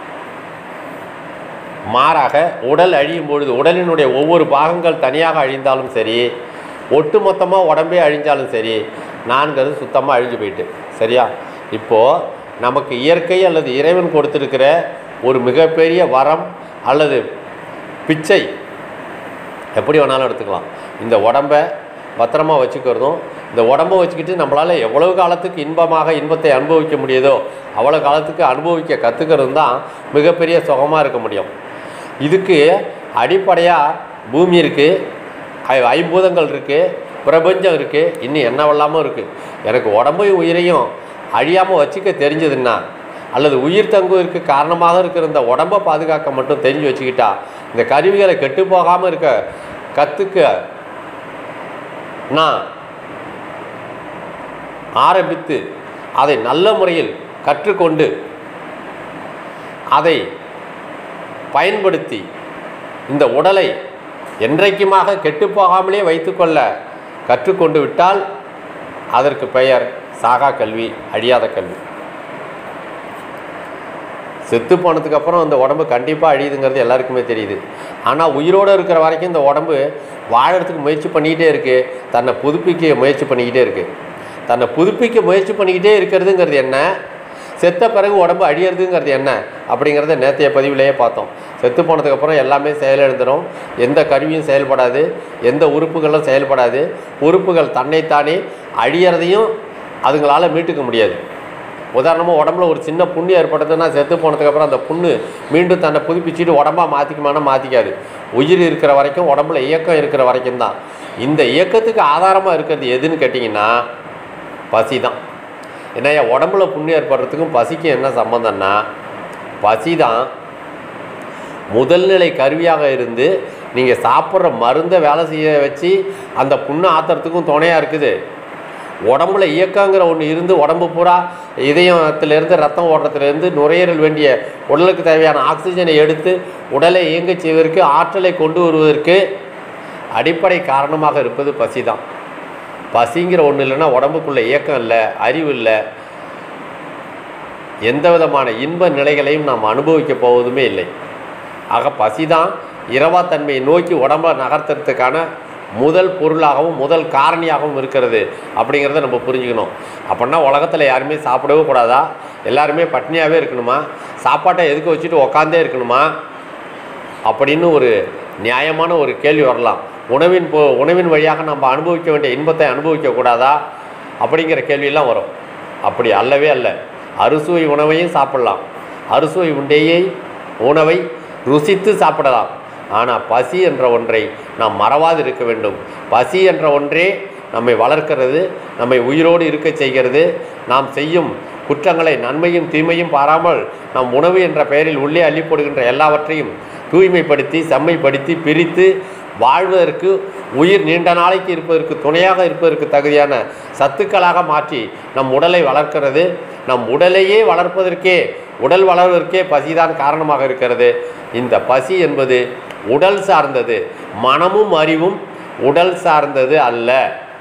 மாறாக உடல் அழியும் பொழுது உடலினுடைய ஒவ்வொரு பாகங்கள் தனியாக அழிந்தாலும் சரி ஒட்டுமொத்தமாக உடம்பே அழிஞ்சாலும் சரி நான்கிறது சுத்தமாக அழிஞ்சு போயிட்டு சரியா இப்போது நமக்கு இயற்கை அல்லது இறைவன் கொடுத்திருக்கிற ஒரு மிகப்பெரிய வரம் அல்லது பிச்சை எப்படி வேணாலும் எடுத்துக்கலாம் இந்த உடம்பை பத்திரமா வச்சுக்கிறதும் இந்த உடம்பை வச்சுக்கிட்டு நம்மளால் எவ்வளவு காலத்துக்கு இன்பமாக இன்பத்தை அனுபவிக்க முடியுதோ அவ்வளோ காலத்துக்கு அனுபவிக்க கற்றுக்கிறது தான் மிகப்பெரிய சுகமாக இருக்க முடியும் இதுக்கு அடிப்படையாக பூமி இருக்குது ஐம்பூதங்கள் இருக்குது பிரபஞ்சம் இருக்குது இன்னும் என்னவெல்லாமும் இருக்குது எனக்கு உடம்பையும் உயிரையும் அழியாமல் வச்சுக்க தெரிஞ்சதுன்னா அல்லது உயிர் தங்குவதற்கு காரணமாக இருக்கிற இந்த உடம்பை பாதுகாக்க மட்டும் தெரிஞ்சு வச்சுக்கிட்டா இந்த கருவிகளை கெட்டு போகாமல் இருக்க கற்றுக்க நான் ஆரம்பித்து அதை நல்ல முறையில் கற்றுக்கொண்டு அதை பயன்படுத்தி இந்த உடலை என்றைக்குமாக கெட்டுப்போகாமலே வைத்துக்கொள்ள கற்றுக்கொண்டு விட்டால் அதற்கு பெயர் சாகா கல்வி அழியாத கல்வி செத்து போனதுக்கு அப்புறம் இந்த உடம்பு கண்டிப்பாக அழியுதுங்கிறது எல்லாருக்குமே தெரியுது ஆனால் உயிரோடு இருக்கிற வரைக்கும் இந்த உடம்பு வாழறதுக்கு முயற்சி பண்ணிக்கிட்டே இருக்குது தன்னை புதுப்பிக்க முயற்சி பண்ணிக்கிட்டே இருக்குது தன்னை புதுப்பிக்க முயற்சி பண்ணிக்கிட்டே இருக்கிறதுங்கிறது என்ன செத்த பிறகு உடம்பு அழியறதுங்கிறது என்ன அப்படிங்கிறத நேற்றைய பதிவிலேயே பார்த்தோம் செத்து போனதுக்கப்புறம் எல்லாமே செயலிழந்துடும் எந்த கருவியும் செயல்படாது எந்த உறுப்புகளும் செயல்படாது உறுப்புகள் தன்னைத்தானே அழியறதையும் அதுங்களால மீட்டுக்க முடியாது உதாரணமாக உடம்புல ஒரு சின்ன புண்ணு ஏற்பட்டதுன்னா செத்து போனதுக்கப்புறம் அந்த புண்ணு மீண்டும் தன்னை புதுப்பிச்சுட்டு உடம்பா மாற்றிக்குமானா மாற்றிக்காது உயிர் இருக்கிற வரைக்கும் உடம்புல இயக்கம் இருக்கிற வரைக்கும் தான் இந்த இயக்கத்துக்கு ஆதாரமாக இருக்கிறது எதுன்னு கேட்டிங்கன்னா பசி தான் ஏன்னா என் உடம்புல புண்ணு ஏற்படுறதுக்கும் பசிக்கும் என்ன சம்மந்தம்னா பசி தான் முதல்நிலை கருவியாக இருந்து நீங்கள் சாப்பிட்ற மருந்தை வேலை செய்ய வச்சு அந்த புண்ணை ஆத்துறதுக்கும் துணையாக இருக்குது உடம்புல இயக்கங்கிற ஒன்று இருந்து உடம்பு பூரா இதயத்திலேருந்து ரத்தம் ஓட்டத்திலேருந்து நுரையீரல் வேண்டிய உடலுக்கு தேவையான ஆக்சிஜனை எடுத்து உடலை இயங்கச் செய்வதற்கு ஆற்றலை கொண்டு வருவதற்கு அடிப்படை காரணமாக இருப்பது பசி தான் பசிங்கிற ஒன்று இல்லைன்னா உடம்புக்குள்ள இயக்கம் இல்லை அறிவு இல்லை எந்த விதமான இன்ப நிலைகளையும் நாம் அனுபவிக்க போவதுமே இல்லை ஆக பசி தான் இரவாத்தன்மையை நோக்கி உடம்பை நகர்த்துறதுக்கான முதல் பொருளாகவும் முதல் காரணியாகவும் இருக்கிறது அப்படிங்கிறத நம்ம புரிஞ்சுக்கணும் அப்படின்னா உலகத்தில் யாருமே சாப்பிடவே கூடாதா எல்லாருமே பட்னியாகவே இருக்கணுமா சாப்பாட்டை எதுக்கு வச்சுட்டு உக்காந்தே இருக்கணுமா அப்படின்னு ஒரு நியாயமான ஒரு கேள்வி வரலாம் உணவின் போ உணவின் வழியாக நம்ம அனுபவிக்க வேண்டிய இன்பத்தை அனுபவிக்க கூடாதா அப்படிங்கிற கேள்வியெல்லாம் வரும் அப்படி அல்லவே அல்ல அறுசுவை உணவையும் சாப்பிடலாம் அறுசுவை உண்டையை உணவை ருசித்து சாப்பிடலாம் ஆனால் பசி என்ற ஒன்றை நாம் மறவாது இருக்க வேண்டும் பசி என்ற ஒன்றே நம்மை வளர்க்கிறது நம்மை உயிரோடு இருக்கச் செய்கிறது நாம் செய்யும் குற்றங்களை நன்மையும் தீமையும் பாராமல் நம் உணவு என்ற பெயரில் உள்ளே அள்ளி போடுகின்ற எல்லாவற்றையும் தூய்மைப்படுத்தி செம்மைப்படுத்தி பிரித்து வாழ்வதற்கு உயிர் நீண்ட நாளைக்கு இருப்பதற்கு துணையாக இருப்பதற்கு தகுதியான சத்துக்களாக மாற்றி நம் உடலை வளர்க்கிறது நம் உடலையே வளர்ப்பதற்கே உடல் வளர்வதற்கே பசிதான் காரணமாக இருக்கிறது இந்த பசி என்பது உடல் சார்ந்தது மனமும் அறிவும் உடல் சார்ந்தது அல்ல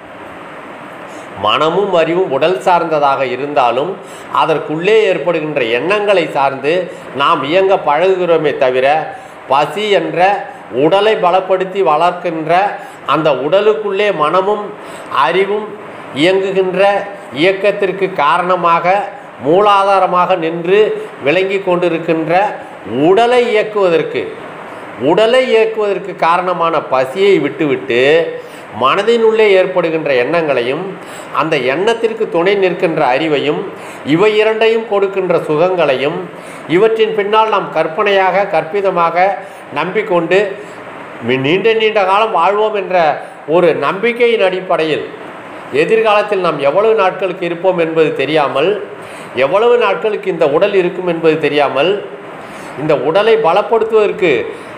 மனமும் அறிவும் உடல் சார்ந்ததாக இருந்தாலும் அதற்குள்ளே ஏற்படுகின்ற எண்ணங்களை சார்ந்து நாம் இயங்க பழகுகிறோமே தவிர பசி என்ற உடலை பலப்படுத்தி வளர்க்கின்ற அந்த உடலுக்குள்ளே மனமும் அறிவும் இயங்குகின்ற இயக்கத்திற்கு காரணமாக மூலாதாரமாக நின்று விளங்கி கொண்டிருக்கின்ற உடலை இயக்குவதற்கு உடலை இயக்குவதற்கு காரணமான பசியை விட்டுவிட்டு மனதினுள்ளே ஏற்படுகின்ற எண்ணங்களையும் அந்த எண்ணத்திற்கு துணை நிற்கின்ற அறிவையும் இவை இரண்டையும் கொடுக்கின்ற சுகங்களையும் இவற்றின் பின்னால் நாம் கற்பனையாக கற்பிதமாக நம்பிக்கொண்டு மி- நீண்ட நீண்ட காலம் வாழ்வோம் என்ற ஒரு நம்பிக்கையின் அடிப்படையில் எதிர்காலத்தில் நாம் எவ்வளவு நாட்களுக்கு இருப்போம் என்பது தெரியாமல் எவ்வளவு நாட்களுக்கு இந்த உடல் இருக்கும் என்பது தெரியாமல் இந்த உடலை பலப்படுத்துவதற்கு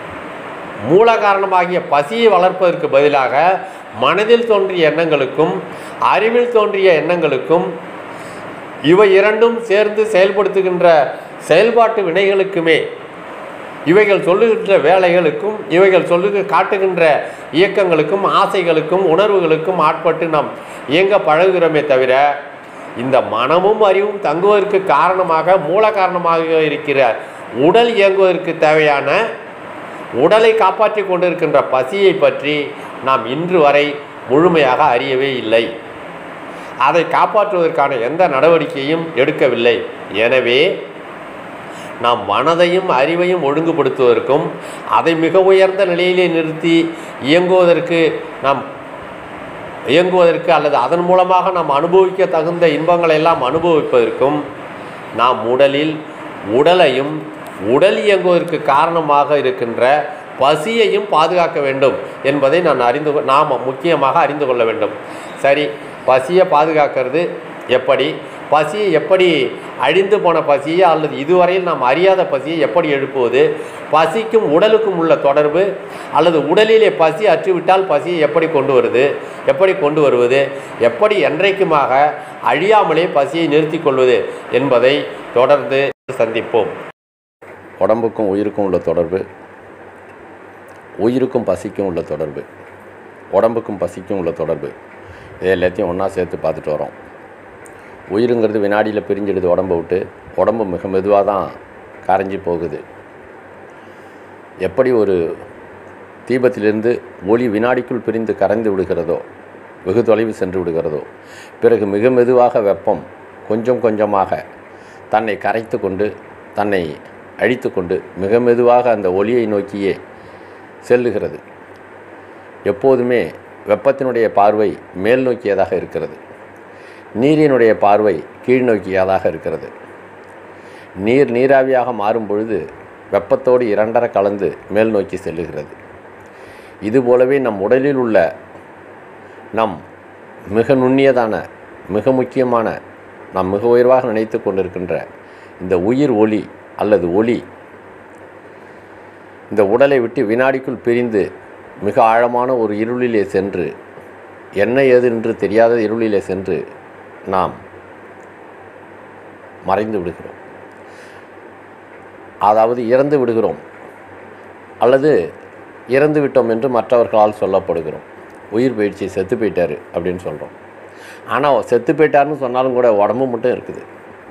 மூல காரணமாகிய பசியை வளர்ப்பதற்கு பதிலாக மனதில் தோன்றிய எண்ணங்களுக்கும் அறிவில் தோன்றிய எண்ணங்களுக்கும் இவை இரண்டும் சேர்ந்து செயல்படுத்துகின்ற செயல்பாட்டு வினைகளுக்குமே இவைகள் சொல்லுகின்ற வேலைகளுக்கும் இவைகள் சொல்லுக காட்டுகின்ற இயக்கங்களுக்கும் ஆசைகளுக்கும் உணர்வுகளுக்கும் ஆட்பட்டு நாம் இயங்க பழகுகிறோமே தவிர இந்த மனமும் அறிவும் தங்குவதற்கு காரணமாக மூல காரணமாக இருக்கிற உடல் இயங்குவதற்கு தேவையான உடலை காப்பாற்றி கொண்டிருக்கின்ற பசியை பற்றி நாம் இன்று வரை முழுமையாக அறியவே இல்லை அதை காப்பாற்றுவதற்கான எந்த நடவடிக்கையும் எடுக்கவில்லை எனவே நாம் மனதையும் அறிவையும் ஒழுங்குபடுத்துவதற்கும் அதை மிக உயர்ந்த நிலையிலே நிறுத்தி இயங்குவதற்கு நாம் இயங்குவதற்கு அல்லது அதன் மூலமாக நாம் அனுபவிக்க தகுந்த இன்பங்களை எல்லாம் அனுபவிப்பதற்கும் நாம் உடலில் உடலையும் உடல் இயங்குவதற்கு காரணமாக இருக்கின்ற பசியையும் பாதுகாக்க வேண்டும் என்பதை நான் அறிந்து கொ- நாம் முக்கியமாக அறிந்து கொள்ள வேண்டும் சரி பசியை பாதுகாக்கிறது எப்படி பசியை எப்படி அழிந்து போன பசியை அல்லது இதுவரையில் நாம் அறியாத பசியை எப்படி எழுப்புவது பசிக்கும் உடலுக்கும் உள்ள தொடர்பு அல்லது உடலிலே பசி அற்றுவிட்டால் பசியை எப்படி கொண்டு வருது எப்படி கொண்டு வருவது எப்படி என்றைக்குமாக அழியாமலே பசியை நிறுத்திக் கொள்வது என்பதை தொடர்ந்து சந்திப்போம் உடம்புக்கும் உயிருக்கும் உள்ள தொடர்பு உயிருக்கும் பசிக்கும் உள்ள தொடர்பு உடம்புக்கும் பசிக்கும் உள்ள தொடர்பு இது எல்லாத்தையும் ஒன்றா சேர்த்து பார்த்துட்டு வரோம் உயிருங்கிறது வினாடியில் பிரிஞ்சிடுது உடம்பை விட்டு உடம்பு மிக மெதுவாக தான் கரைஞ்சி போகுது எப்படி ஒரு தீபத்திலிருந்து ஒளி வினாடிக்குள் பிரிந்து கரைந்து விடுகிறதோ வெகு தொலைவு சென்று விடுகிறதோ பிறகு மிக மெதுவாக வெப்பம் கொஞ்சம் கொஞ்சமாக தன்னை கரைத்து கொண்டு தன்னை அழித்து கொண்டு மிக மெதுவாக அந்த ஒளியை நோக்கியே செல்லுகிறது எப்போதுமே வெப்பத்தினுடைய பார்வை மேல் நோக்கியதாக இருக்கிறது நீரினுடைய பார்வை கீழ் நோக்கியதாக இருக்கிறது நீர் நீராவியாக மாறும் பொழுது வெப்பத்தோடு இரண்டர கலந்து மேல் நோக்கி செல்லுகிறது இதுபோலவே நம் உடலில் உள்ள நம் மிக நுண்ணியதான மிக முக்கியமான நாம் மிக உயர்வாக நினைத்து கொண்டிருக்கின்ற இந்த உயிர் ஒளி அல்லது ஒளி இந்த உடலை விட்டு வினாடிக்குள் பிரிந்து மிக ஆழமான ஒரு இருளிலே சென்று என்ன ஏது என்று தெரியாத இருளிலே சென்று நாம் மறைந்து விடுகிறோம் அதாவது இறந்து விடுகிறோம் அல்லது இறந்து விட்டோம் என்று மற்றவர்களால் சொல்லப்படுகிறோம் உயிர் போயிடுச்சு செத்து போயிட்டாரு அப்படின்னு சொல்கிறோம் ஆனால் செத்து போயிட்டாருன்னு சொன்னாலும் கூட உடம்பு மட்டும் இருக்குது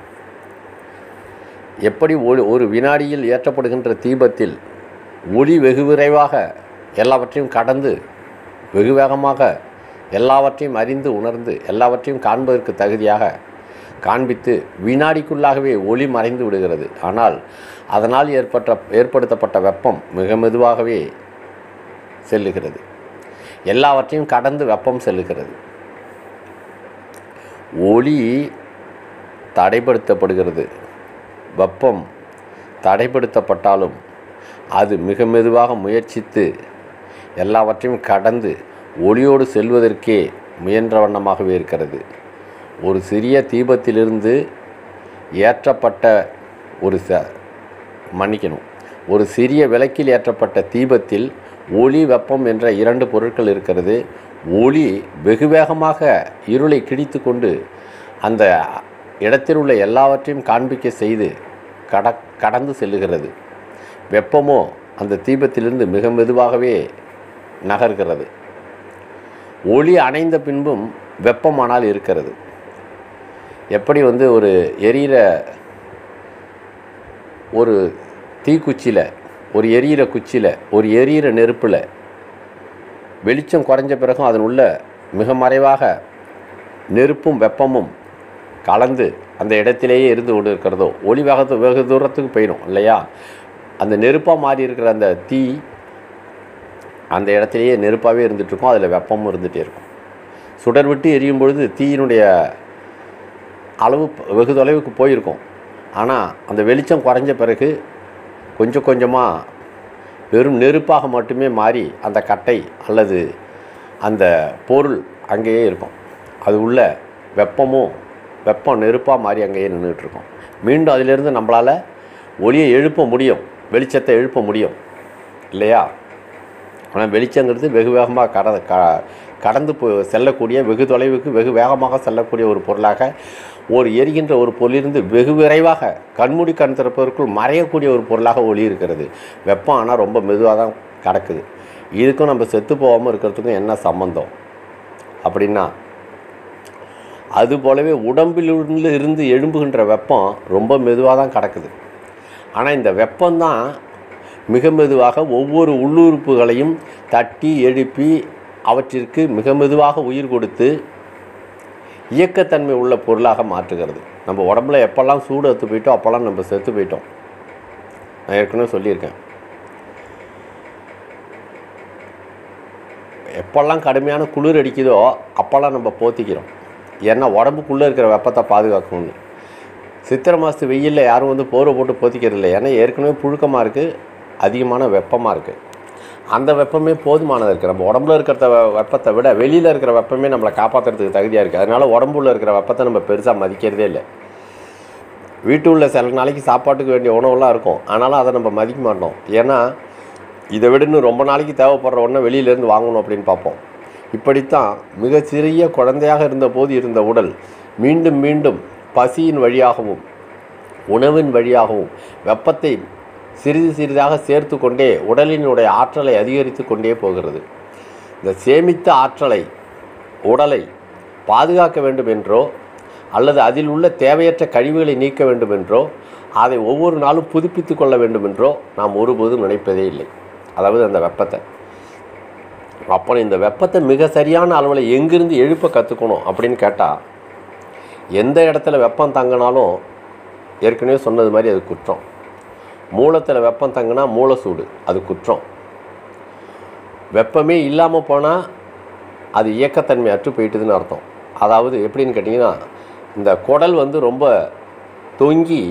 எப்படி ஒரு ஒரு வினாடியில் ஏற்றப்படுகின்ற தீபத்தில் ஒளி வெகு விரைவாக எல்லாவற்றையும் கடந்து வெகு வேகமாக எல்லாவற்றையும் அறிந்து உணர்ந்து எல்லாவற்றையும் காண்பதற்கு தகுதியாக காண்பித்து வினாடிக்குள்ளாகவே ஒளி மறைந்து விடுகிறது ஆனால் அதனால் ஏற்பட்ட ஏற்படுத்தப்பட்ட வெப்பம் மிக மெதுவாகவே செல்லுகிறது எல்லாவற்றையும் கடந்து வெப்பம் செல்லுகிறது ஒளி தடைப்படுத்தப்படுகிறது வெப்பம் தடைப்படுத்தப்பட்டாலும் அது மிக மெதுவாக முயற்சித்து எல்லாவற்றையும் கடந்து ஒளியோடு செல்வதற்கே முயன்ற வண்ணமாகவே இருக்கிறது ஒரு சிறிய தீபத்திலிருந்து ஏற்றப்பட்ட ஒரு ச மன்னிக்கணும் ஒரு சிறிய விளக்கில் ஏற்றப்பட்ட தீபத்தில் ஒளி வெப்பம் என்ற இரண்டு பொருட்கள் இருக்கிறது ஒளி வெகு வேகமாக இருளை கிழித்து கொண்டு அந்த இடத்தில் உள்ள எல்லாவற்றையும் காண்பிக்க செய்து கட கடந்து செல்லுகிறது வெப்பமோ அந்த தீபத்திலிருந்து மிக மெதுவாகவே நகர்கிறது ஒளி அணைந்த பின்பும் வெப்பமானால் இருக்கிறது எப்படி வந்து ஒரு எரியிற ஒரு தீக்குச்சியில் ஒரு எரியிற குச்சியில் ஒரு எரியிற நெருப்பில் வெளிச்சம் குறைஞ்ச பிறகும் அதன் உள்ள மிக மறைவாக நெருப்பும் வெப்பமும் கலந்து அந்த இடத்திலேயே இருந்து கொண்டு இருக்கிறதோ ஒளி வேகத்து வெகு தூரத்துக்கு போயிடும் இல்லையா அந்த நெருப்பாக மாறி இருக்கிற அந்த தீ அந்த இடத்துலையே நெருப்பாகவே இருந்துகிட்ருக்கும் அதில் வெப்பமும் இருந்துகிட்டே இருக்கும் சுடர் விட்டு எரியும் பொழுது தீயினுடைய அளவு ப- வெகு தொலைவுக்கு போயிருக்கும் ஆனால் அந்த வெளிச்சம் குறைஞ்ச பிறகு கொஞ்சம் கொஞ்சமாக வெறும் நெருப்பாக மட்டுமே மாறி அந்த கட்டை அல்லது அந்த பொருள் அங்கேயே இருக்கும் அது உள்ள வெப்பமும் வெப்பம் நெருப்பாக மாறி அங்கேயே நின்றுட்டு இருக்கும் மீண்டும் அதிலிருந்து நம்மளால் ஒளியை எழுப்ப முடியும் வெளிச்சத்தை எழுப்ப முடியும் இல்லையா ஆனால் வெளிச்சங்கிறது வெகு வேகமாக கட க கடந்து போ செல்லக்கூடிய வெகு தொலைவுக்கு வெகு வேகமாக செல்லக்கூடிய ஒரு பொருளாக ஒரு எரிகின்ற ஒரு பொருளிலிருந்து வெகு விரைவாக கண்மூடி கண் திறப்பதற்குள் மறையக்கூடிய ஒரு பொருளாக ஒளி இருக்கிறது வெப்பம் ஆனால் ரொம்ப மெதுவாக தான் கிடக்குது இதுக்கும் நம்ம செத்து போகாமல் இருக்கிறதுக்கும் என்ன சம்மந்தம் அப்படின்னா அது போலவே உடம்பிலிருந்து இருந்து எழும்புகின்ற வெப்பம் ரொம்ப மெதுவாக தான் கிடக்குது ஆனால் இந்த வெப்பம்தான் மிக மெதுவாக ஒவ்வொரு உள்ளுறுப்புகளையும் தட்டி எழுப்பி அவற்றிற்கு மிக மெதுவாக உயிர் கொடுத்து இயக்கத்தன்மை உள்ள பொருளாக மாற்றுகிறது நம்ம உடம்புல எப்போல்லாம் சூடு எடுத்து போயிட்டோம் அப்போல்லாம் நம்ம செத்து போயிட்டோம் நான் ஏற்கனவே சொல்லியிருக்கேன் எப்போல்லாம் கடுமையான குளிர் அடிக்குதோ அப்போல்லாம் நம்ம போத்திக்கிறோம் ஏன்னா உடம்புக்குள்ளே இருக்கிற வெப்பத்தை பாதுகாக்கணும்னு சித்திரை மாதத்து வெயிலில் யாரும் வந்து போர்வை போட்டு போத்திக்கிறது இல்லை ஏன்னா ஏற்கனவே புழுக்கமாக இருக்குது அதிகமான வெப்பமாக இருக்குது அந்த வெப்பமே போதுமானது இருக்குது நம்ம உடம்புல இருக்கிற வெ- வெப்பத்தை விட வெளியில் இருக்கிற வெப்பமே நம்மளை காப்பாற்றுறதுக்கு தகுதியாக இருக்குது அதனால் உடம்புல இருக்கிற வெப்பத்தை நம்ம பெருசாக மதிக்கிறதே இல்லை வீட்டு உள்ள சில நாளைக்கு சாப்பாட்டுக்கு வேண்டிய உணவுலாம் இருக்கும் ஆனாலும் அதை நம்ம மதிக்க மாட்டோம் ஏன்னா இதை விட இன்னும் ரொம்ப நாளைக்கு தேவைப்படுற ஒன்றை வெளியிலேருந்து வாங்கணும் அப்படின்னு பார்ப்போம் இப்படித்தான் மிக சிறிய குழந்தையாக இருந்தபோது இருந்த உடல் மீண்டும் மீண்டும் பசியின் வழியாகவும் உணவின் வழியாகவும் வெப்பத்தை சிறிது சிறிதாக சேர்த்து கொண்டே உடலினுடைய ஆற்றலை அதிகரித்து கொண்டே போகிறது இந்த சேமித்த ஆற்றலை உடலை பாதுகாக்க வேண்டும் என்றோ அல்லது அதில் உள்ள தேவையற்ற கழிவுகளை நீக்க வேண்டும் என்றோ அதை ஒவ்வொரு நாளும் புதுப்பித்து கொள்ள வேண்டும் என்றோ நாம் ஒருபோதும் நினைப்பதே இல்லை அதாவது அந்த வெப்பத்தை அப்புறம் இந்த வெப்பத்தை மிக சரியான அளவில் எங்கிருந்து எழுப்ப கற்றுக்கணும் அப்படின்னு கேட்டால் எந்த இடத்துல வெப்பம் தங்கினாலும் ஏற்கனவே சொன்னது மாதிரி அது குற்றம் மூலத்தில் வெப்பம் தங்கினா மூலசூடு அது குற்றம் வெப்பமே இல்லாமல் போனால் அது இயக்கத்தன்மை அற்று போயிட்டுதுன்னு அர்த்தம் அதாவது எப்படின்னு கேட்டிங்கன்னா இந்த குடல் வந்து ரொம்ப தொங்கி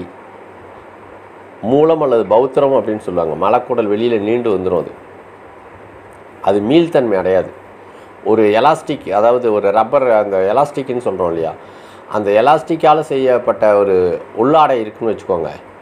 மூலம் அல்லது பௌத்திரம் அப்படின்னு சொல்லுவாங்க மலக்குடல் வெளியில் நீண்டு வந்துடும் அது அது மீள்தன்மை அடையாது ஒரு எலாஸ்டிக் அதாவது ஒரு ரப்பர் அந்த எலாஸ்டிக்னு சொல்கிறோம் இல்லையா அந்த எலாஸ்டிக்கால் செய்யப்பட்ட ஒரு உள்ளாடை இருக்குன்னு வச்சுக்கோங்க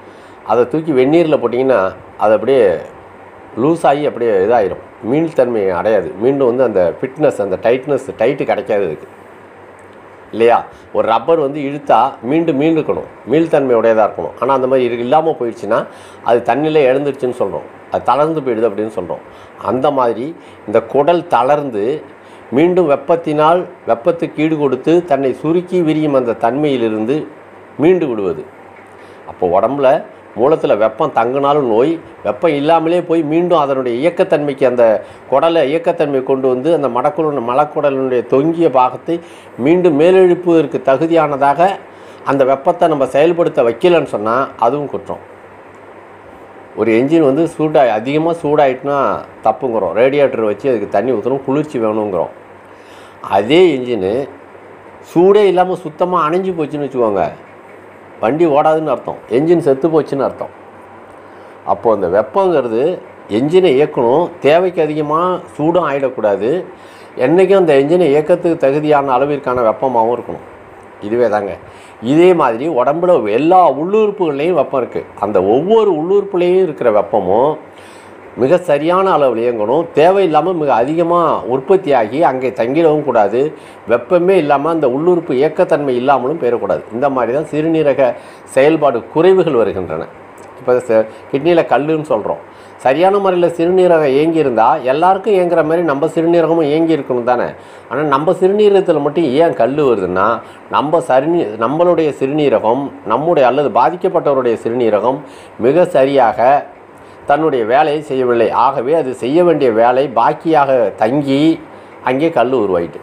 அதை தூக்கி வெந்நீரில் போட்டிங்கன்னா அது அப்படியே லூஸ் ஆகி அப்படியே இதாயிரும் மீள்தன்மை அடையாது மீண்டும் வந்து அந்த ஃபிட்னஸ் அந்த டைட்னஸ் டைட்டு கிடைக்காது அதுக்கு இல்லையா ஒரு ரப்பர் வந்து இழுத்தா மீண்டும் மீண்டுக்கணும் மீள்தன்மை உடையதாக இருக்கணும் ஆனால் அந்த மாதிரி இருக்கு இல்லாமல் போயிடுச்சுன்னா அது தண்ணியில் இழந்துருச்சுன்னு சொல்கிறோம் அது தளர்ந்து போயிடுது அப்படின்னு சொல்கிறோம் அந்த மாதிரி இந்த குடல் தளர்ந்து மீண்டும் வெப்பத்தினால் வெப்பத்துக்கு ஈடு கொடுத்து தன்னை சுருக்கி விரியும் அந்த தன்மையிலிருந்து மீண்டு விடுவது அப்போ உடம்புல மூலத்தில் வெப்பம் தங்கினாலும் நோய் வெப்பம் இல்லாமலே போய் மீண்டும் அதனுடைய இயக்கத்தன்மைக்கு அந்த குடலை இயக்கத்தன்மை கொண்டு வந்து அந்த மடக்குழு மலக்குடலினுடைய தொங்கிய பாகத்தை மீண்டும் மேலெழுப்புவதற்கு தகுதியானதாக அந்த வெப்பத்தை நம்ம செயல்படுத்த வைக்கலன்னு சொன்னால் அதுவும் குற்றம் ஒரு என்ஜின் வந்து சூடாக அதிகமாக சூடாயிட்டுனா தப்புங்கிறோம் ரேடியேட்டர் வச்சு அதுக்கு தண்ணி ஊற்றணும் குளிர்ச்சி வேணுங்கிறோம் அதே என்ஜினு சூடே இல்லாமல் சுத்தமாக அணைஞ்சு போச்சுன்னு வச்சுக்கோங்க வண்டி ஓடாதுன்னு அர்த்தம் என்ஜின் செத்து போச்சுன்னு அர்த்தம் அப்போது அந்த வெப்பங்கிறது என்ஜினை இயக்கணும் தேவைக்கு அதிகமாக சூடும் ஆகிடக்கூடாது என்றைக்கும் அந்த என்ஜினை இயக்கத்துக்கு தகுதியான அளவிற்கான வெப்பமாகவும் இருக்கணும் இதுவே தாங்க இதே மாதிரி உடம்புல எல்லா உள்ளுறுப்புகள்லேயும் வெப்பம் இருக்குது அந்த ஒவ்வொரு உள்ளுறுப்புலேயும் இருக்கிற வெப்பமும் மிக சரியான அளவில் இயங்கணும் தேவையில்லாமல் மிக அதிகமாக உற்பத்தியாகி அங்கே தங்கிடவும் கூடாது வெப்பமே இல்லாமல் அந்த உள்ளுறுப்பு இயக்கத்தன்மை இல்லாமலும் போயிடக்கூடாது இந்த மாதிரி தான் சிறுநீரக செயல்பாடு குறைவுகள் வருகின்றன இப்போ கிட்னியில் கல்லுன்னு சொல்கிறோம் சரியான முறையில் சிறுநீரகம் இயங்கி இருந்தால் எல்லாருக்கும் இயங்குற மாதிரி நம்ம சிறுநீரகமும் இயங்கி இருக்கணும் தானே ஆனால் நம்ம சிறுநீரகத்தில் மட்டும் ஏன் கல் வருதுன்னா நம்ம சரி நம்மளுடைய சிறுநீரகம் நம்முடைய அல்லது பாதிக்கப்பட்டவருடைய சிறுநீரகம் மிக சரியாக தன்னுடைய வேலையை செய்யவில்லை ஆகவே அது செய்ய வேண்டிய வேலை பாக்கியாக தங்கி அங்கே கல் உருவாயிட்டு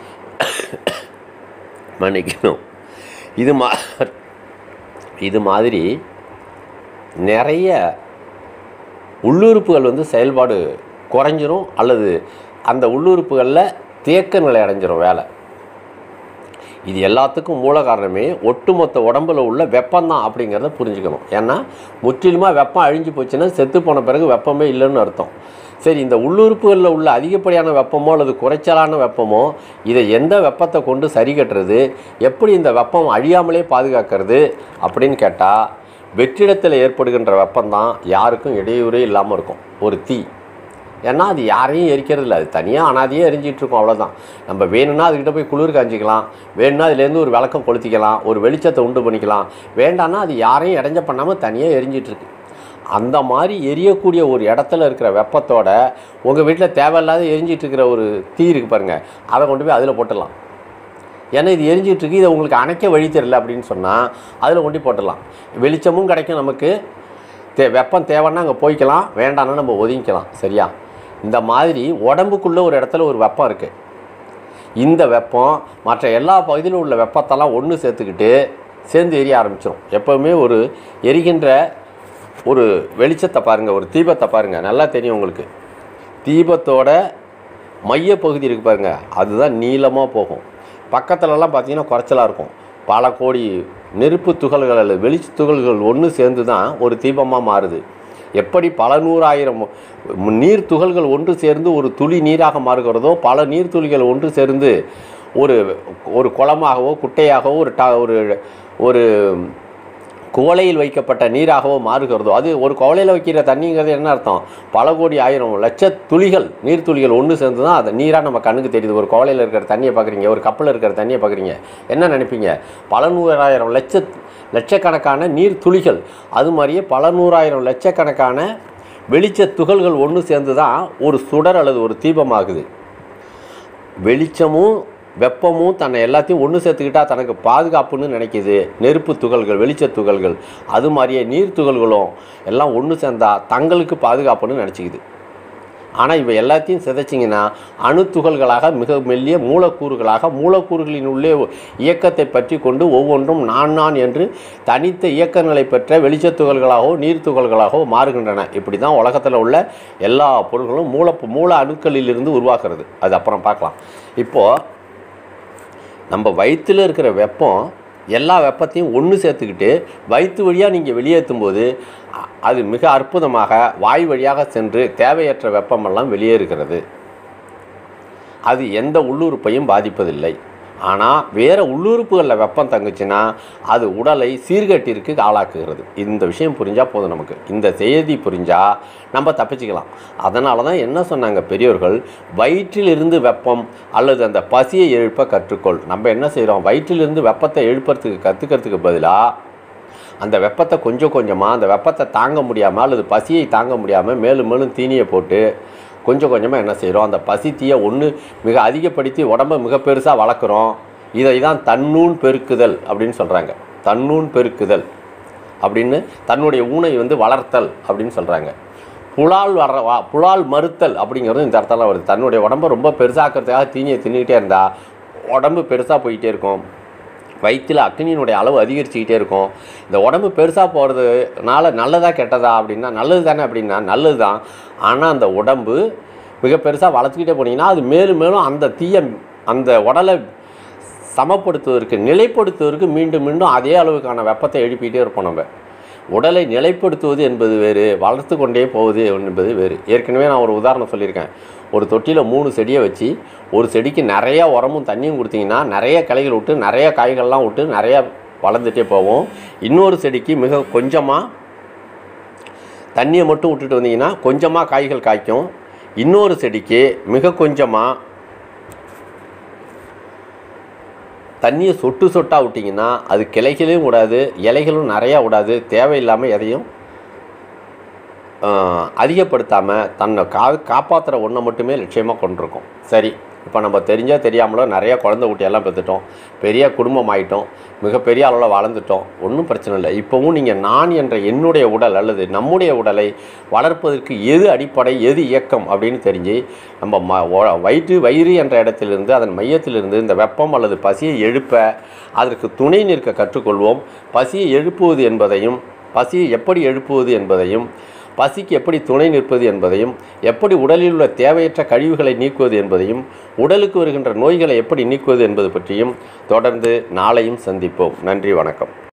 மன்னிக்கணும் இது மா இது மாதிரி நிறைய உள்ளுறுப்புகள் வந்து செயல்பாடு குறைஞ்சிரும் அல்லது அந்த உள்ளுறுப்புகளில் தேக்க நிலை அடைஞ்சிரும் வேலை இது எல்லாத்துக்கும் மூல காரணமே ஒட்டுமொத்த உடம்புல உள்ள வெப்பம்தான் அப்படிங்கிறத புரிஞ்சுக்கணும் ஏன்னா முற்றிலுமாக வெப்பம் அழிஞ்சு போச்சுன்னா செத்து போன பிறகு வெப்பமே இல்லைன்னு அர்த்தம் சரி இந்த உள்ளுறுப்புகளில் உள்ள அதிகப்படியான வெப்பமோ அல்லது குறைச்சலான வெப்பமோ இதை எந்த வெப்பத்தை கொண்டு சரி கட்டுறது எப்படி இந்த வெப்பம் அழியாமலே பாதுகாக்கிறது அப்படின்னு கேட்டால் வெற்றிடத்தில் ஏற்படுகின்ற வெப்பம்தான் யாருக்கும் இடையூறே இல்லாமல் இருக்கும் ஒரு தீ ஏன்னா அது யாரையும் எரிக்கிறது இல்லை அது தனியாக அனாதையே எரிஞ்சிட்டு இருக்கும் அவ்வளோதான் நம்ம வேணும்னா அதுக்கிட்ட போய் குளிர் காஞ்சிக்கலாம் வேணும்னா அதுலேருந்து ஒரு விளக்கம் கொளுத்திக்கலாம் ஒரு வெளிச்சத்தை உண்டு பண்ணிக்கலாம் வேண்டாம்னா அது யாரையும் இடைஞ்ச பண்ணாமல் தனியாக எரிஞ்சிட்டு இருக்கு அந்த மாதிரி எரியக்கூடிய ஒரு இடத்துல இருக்கிற வெப்பத்தோட உங்கள் வீட்டில் தேவையில்லாத எரிஞ்சிட்டு இருக்கிற ஒரு தீ இருக்கு பாருங்கள் அதை கொண்டு போய் அதில் போட்டுடலாம் ஏன்னா இது எரிஞ்சிட்டு இருக்கு இதை உங்களுக்கு அணைக்க வழி தெரியல அப்படின்னு சொன்னால் அதில் கொண்டு போய் போட்டுடலாம் வெளிச்சமும் கிடைக்கும் நமக்கு தே வெப்பம் தேவைன்னா அங்கே போய்க்கலாம் வேண்டாம்னா நம்ம ஒதுங்கிக்கலாம் சரியா இந்த மாதிரி உடம்புக்குள்ளே ஒரு இடத்துல ஒரு வெப்பம் இருக்குது இந்த வெப்பம் மற்ற எல்லா பகுதியிலும் உள்ள வெப்பத்தெல்லாம் ஒன்று சேர்த்துக்கிட்டு சேர்ந்து எரிய ஆரம்பிச்சிடும் எப்போவுமே ஒரு எரிகின்ற ஒரு வெளிச்சத்தை பாருங்கள் ஒரு தீபத்தை பாருங்கள் நல்லா தெரியும் உங்களுக்கு தீபத்தோட மையப்பகுதி இருக்கு பாருங்க அதுதான் நீளமாக போகும் பக்கத்துலலாம் பார்த்தீங்கன்னா குறைச்சலாக இருக்கும் பல கோடி நெருப்பு துகள்கள் அல்லது வெளிச்ச துகள்கள் ஒன்று சேர்ந்து தான் ஒரு தீபமாக மாறுது எப்படி பல நூறாயிரம் மு- நீர் துகள்கள் ஒன்று சேர்ந்து ஒரு துளி நீராக மாறுகிறதோ பல நீர் துளிகள் ஒன்று சேர்ந்து ஒரு ஒரு குளமாகவோ குட்டையாகவோ ஒரு ட ஒரு ஒரு குவளையில் வைக்கப்பட்ட நீராகவோ மாறுகிறதோ அது ஒரு குவளையில் வைக்கிற தண்ணிங்கிறது என்ன அர்த்தம் பல கோடி ஆயிரம் லட்ச துளிகள் நீர் துளிகள் ஒன்று சேர்ந்து தான் அது நீராக நம்ம கண்ணுக்கு தெரியுது ஒரு குவளையில் இருக்கிற தண்ணியை பார்க்குறீங்க ஒரு கப்பலில் இருக்கிற தண்ணியை பார்க்குறீங்க என்ன நினைப்பீங்க பல நூறாயிரம் லட்ச லட்சக்கணக்கான நீர் துளிகள் அது மாதிரியே பல நூறாயிரம் லட்சக்கணக்கான வெளிச்ச துகள்கள் ஒன்று சேர்ந்து தான் ஒரு சுடர் அல்லது ஒரு தீபமாகுது வெளிச்சமும் வெப்பமும் தன்னை எல்லாத்தையும் ஒன்று சேர்த்துக்கிட்டா தனக்கு பாதுகாப்புன்னு நினைக்கிது நெருப்பு துகள்கள் வெளிச்ச துகள்கள் அது மாதிரியே நீர் துகள்களும் எல்லாம் ஒன்று சேர்ந்தா தங்களுக்கு பாதுகாப்புன்னு நினச்சிக்குது ஆனால் இவை எல்லாத்தையும் சிதைச்சிங்கன்னா அணு துகள்களாக மிக மெல்லிய மூலக்கூறுகளாக மூலக்கூறுகளின் உள்ளே இயக்கத்தை பற்றி கொண்டு ஒவ்வொன்றும் நான் நான் என்று தனித்த இயக்க நிலை பெற்ற வெளிச்சத் துகள்களாகவோ நீர் துகள்களாகவோ மாறுகின்றன இப்படி தான் உலகத்தில் உள்ள எல்லா பொருள்களும் மூல மூல அணுக்களிலிருந்து உருவாகிறது அது அப்புறம் பார்க்கலாம் இப்போது நம்ம வயிற்றில் இருக்கிற வெப்பம் எல்லா வெப்பத்தையும் ஒன்று சேர்த்துக்கிட்டு வயிற்று வழியாக நீங்கள் வெளியேற்றும் போது அ- அது மிக அற்புதமாக வாய் வழியாக சென்று தேவையற்ற வெப்பமெல்லாம் வெளியேறுகிறது அது எந்த உள்ளுறுப்பையும் பாதிப்பதில்லை ஆனால் வேறு உள்ளுறுப்புகளில் வெப்பம் தங்குச்சுன்னா அது உடலை சீர்கேட்டிற்கு ஆளாக்குகிறது இந்த விஷயம் புரிஞ்சால் போதும் நமக்கு இந்த செய்தி புரிஞ்சால் நம்ம தப்பிச்சுக்கலாம் அதனால தான் என்ன சொன்னாங்க பெரியோர்கள் வயிற்றிலிருந்து வெப்பம் அல்லது அந்த பசியை எழுப்ப கற்றுக்கொள் நம்ம என்ன செய்கிறோம் வயிற்றிலிருந்து வெப்பத்தை எழுப்புறதுக்கு கற்றுக்கிறதுக்கு பதிலாக அந்த வெப்பத்தை கொஞ்சம் கொஞ்சமாக அந்த வெப்பத்தை தாங்க முடியாமல் அல்லது பசியை தாங்க முடியாமல் மேலும் மேலும் தீனியை போட்டு கொஞ்சம் கொஞ்சமாக என்ன செய்கிறோம் அந்த பசி தீயை ஒன்று மிக அதிகப்படுத்தி உடம்பை மிக பெருசாக வளர்க்குறோம் இதை தான் தன்னூன் பெருக்குதல் அப்படின்னு சொல்கிறாங்க தன்னூன் பெருக்குதல் அப்படின்னு தன்னுடைய ஊனை வந்து வளர்த்தல் அப்படின்னு சொல்கிறாங்க புலால் வர வா புலால் மறுத்தல் அப்படிங்கிறது இந்த இடத்துல வருது தன்னுடைய உடம்பை ரொம்ப பெருசாக்கிறதுக்காக தீனியை தின்னுக்கிட்டே இருந்தால் உடம்பு பெருசாக போயிட்டே இருக்கும் வயிற்றில் அக்னியினுடைய அளவு அதிகரிச்சுக்கிட்டே இருக்கும் இந்த உடம்பு பெருசாக போகிறதுனால நல்லதா கெட்டதா அப்படின்னா நல்லது தானே அப்படின்னா நல்லது தான் ஆனால் அந்த உடம்பு மிக பெருசாக வளர்த்துக்கிட்டே போனீங்கன்னா அது மேலும் மேலும் அந்த தீய அந்த உடலை சமப்படுத்துவதற்கு நிலைப்படுத்துவதற்கு மீண்டும் மீண்டும் அதே அளவுக்கான வெப்பத்தை எழுப்பிக்கிட்டே இருப்போம் நம்ம உடலை நிலைப்படுத்துவது என்பது வேறு வளர்த்து கொண்டே போவது என்பது வேறு ஏற்கனவே நான் ஒரு உதாரணம் சொல்லியிருக்கேன் ஒரு தொட்டியில் மூணு செடியை வச்சு ஒரு செடிக்கு நிறைய உரமும் தண்ணியும் கொடுத்தீங்கன்னா நிறைய கிளைகள் விட்டு நிறைய காய்கள்லாம் விட்டு நிறைய வளர்ந்துட்டே போகும் இன்னொரு செடிக்கு மிக கொஞ்சமாக தண்ணியை மட்டும் விட்டுட்டு வந்தீங்கன்னா கொஞ்சமாக காய்கள் காய்க்கும் இன்னொரு செடிக்கு மிக கொஞ்சமாக தண்ணியை சொட்டு சொட்டாக விட்டிங்கன்னா அது கிளைகளையும் விடாது இலைகளும் நிறையா விடாது தேவையில்லாமல் எதையும் அதிகப்படுத்தாமல் தன்னை கா காப்பாற்றுற ஒன்றை மட்டுமே லட்சியமாக கொண்டிருக்கோம் சரி இப்போ நம்ம தெரிஞ்சோ தெரியாமலோ நிறைய குழந்தை குட்டியெல்லாம் பெற்றுட்டோம் பெரிய குடும்பம் ஆயிட்டோம் மிகப்பெரிய அளவில் வளர்ந்துட்டோம் ஒன்றும் பிரச்சனை இல்லை இப்போவும் நீங்கள் நான் என்ற என்னுடைய உடல் அல்லது நம்முடைய உடலை வளர்ப்பதற்கு எது அடிப்படை எது இயக்கம் அப்படின்னு தெரிஞ்சு நம்ம ம ஒ- வயிற்று வயிறு என்ற இடத்திலிருந்து அதன் மையத்திலிருந்து இந்த வெப்பம் அல்லது பசியை எழுப்ப அதற்கு துணை நிற்க கற்றுக்கொள்வோம் பசியை எழுப்புவது என்பதையும் பசியை எப்படி எழுப்புவது என்பதையும் பசிக்கு எப்படி துணை நிற்பது என்பதையும் எப்படி உடலில் உள்ள தேவையற்ற கழிவுகளை நீக்குவது என்பதையும் உடலுக்கு வருகின்ற நோய்களை எப்படி நீக்குவது என்பது பற்றியும் தொடர்ந்து நாளையும் சந்திப்போம் நன்றி வணக்கம்